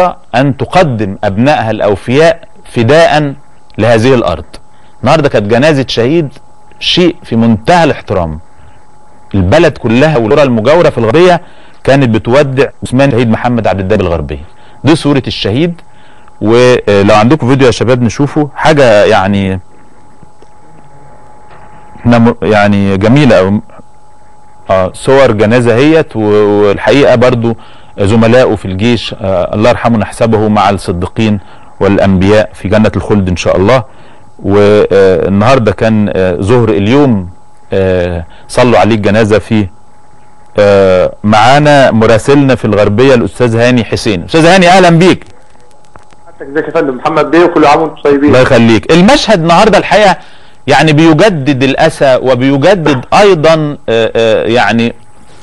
ان تقدم ابنائها الاوفياء فداء لهذه الارض النهارده كانت جنازه شهيد شيء في منتهى الاحترام البلد كلها والقرى المجاوره في الغربيه كانت بتودع عثمان شهيد محمد عبد الداب الغربيه دي صوره الشهيد ولو عندكم فيديو يا شباب نشوفه حاجه يعني احنا م- يعني جميله أو اه صور جنازه هيت و- والحقيقه برضو زملائه في الجيش آه الله يرحمه نحسبه مع الصديقين والانبياء في جنه الخلد ان شاء الله والنهارده كان آه ظهر اليوم آه صلوا عليه الجنازه في آه معانا مراسلنا في الغربيه الاستاذ هاني حسين استاذ هاني اهلا بيك ازيك يا فندم محمد بيه وكل عام وانتم طيبين الله يخليك المشهد النهارده الحقيقه يعني بيجدد الاسى وبيجدد ايضا آه، آه، يعني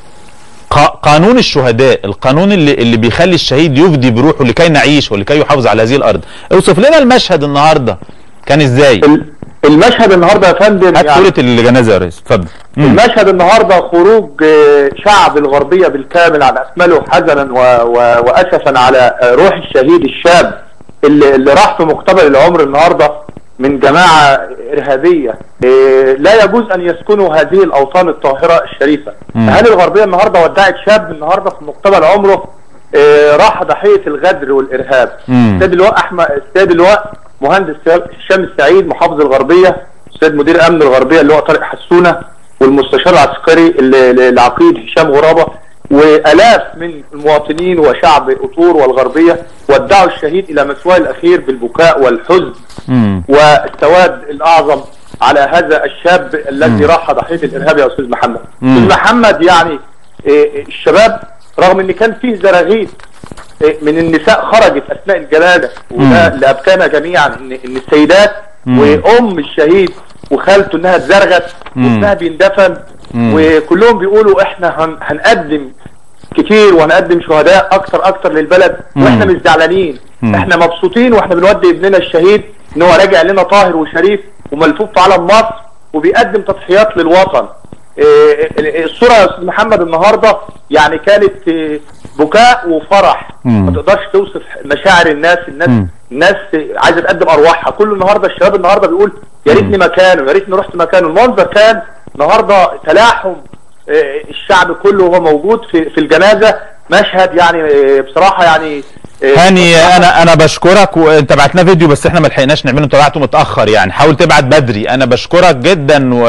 قا- قانون الشهداء القانون اللي اللي بيخلي الشهيد يفدي بروحه لكي نعيش ولكي يحافظ على هذه الارض اوصف لنا المشهد النهارده كان ازاي ال- المشهد النهارده يا فندم هات يعني صوره الجنازه يا ريس اتفضل مم. المشهد النهارده خروج آه، شعب الغربيه بالكامل عن اكمله حزنا و... و... واسفا على آه، روح الشهيد الشاب اللي, اللي راح في مقتبل العمر النهارده من جماعه ارهابيه آه، لا يجوز ان يسكنوا هذه الاوطان الطاهره الشريفه مم. اهالي الغربيه النهارده ودعت شاب النهارده في مقتبل عمره آه، راح ضحيه الغدر والارهاب مم. استاذ اللواء احمد استاذ اللواء مهندس هشام السعيد محافظ الغربيه استاذ مدير امن الغربيه اللي هو طارق حسونه والمستشار العسكري ال- ال- العقيد هشام غرابه والاف من المواطنين وشعب اطور والغربيه ودعوا الشهيد الى مثواه الاخير بالبكاء والحزن مم. والسواد الاعظم على هذا الشاب الذي راح ضحيه الارهاب يا استاذ محمد. مم. استاذ محمد يعني إيه، الشباب رغم ان كان فيه زراغيث إيه، من النساء خرجت اثناء الجلاله وده اللي ابكانا جميعا ان ان السيدات مم. وام الشهيد وخالته انها اتزرغت مم. وابنها بيندفن مم. وكلهم بيقولوا احنا هن هنقدم كتير وهنقدم شهداء اكتر اكتر للبلد مم. واحنا مش زعلانين مم. احنا مبسوطين واحنا بنودي ابننا الشهيد ان هو راجع لنا طاهر وشريف وملفوف في علم مصر وبيقدم تضحيات للوطن إيه، إيه، الصوره يا استاذ محمد النهارده يعني كانت إيه، بكاء وفرح مم. ما تقدرش توصف مشاعر الناس الناس مم. الناس عايزه تقدم ارواحها كل النهارده الشباب النهارده بيقول يا ريتني مكانه يا ريتني رحت مكانه المنظر كان النهارده تلاحم آه، الشعب كله وهو موجود في في الجنازه مشهد يعني آه، بصراحه يعني آه، هاني بصراحة انا انا بشكرك وانت بعت لنا فيديو بس احنا ما لحقناش نعمله انت بعته متاخر يعني حاول تبعت بدري انا بشكرك جدا و...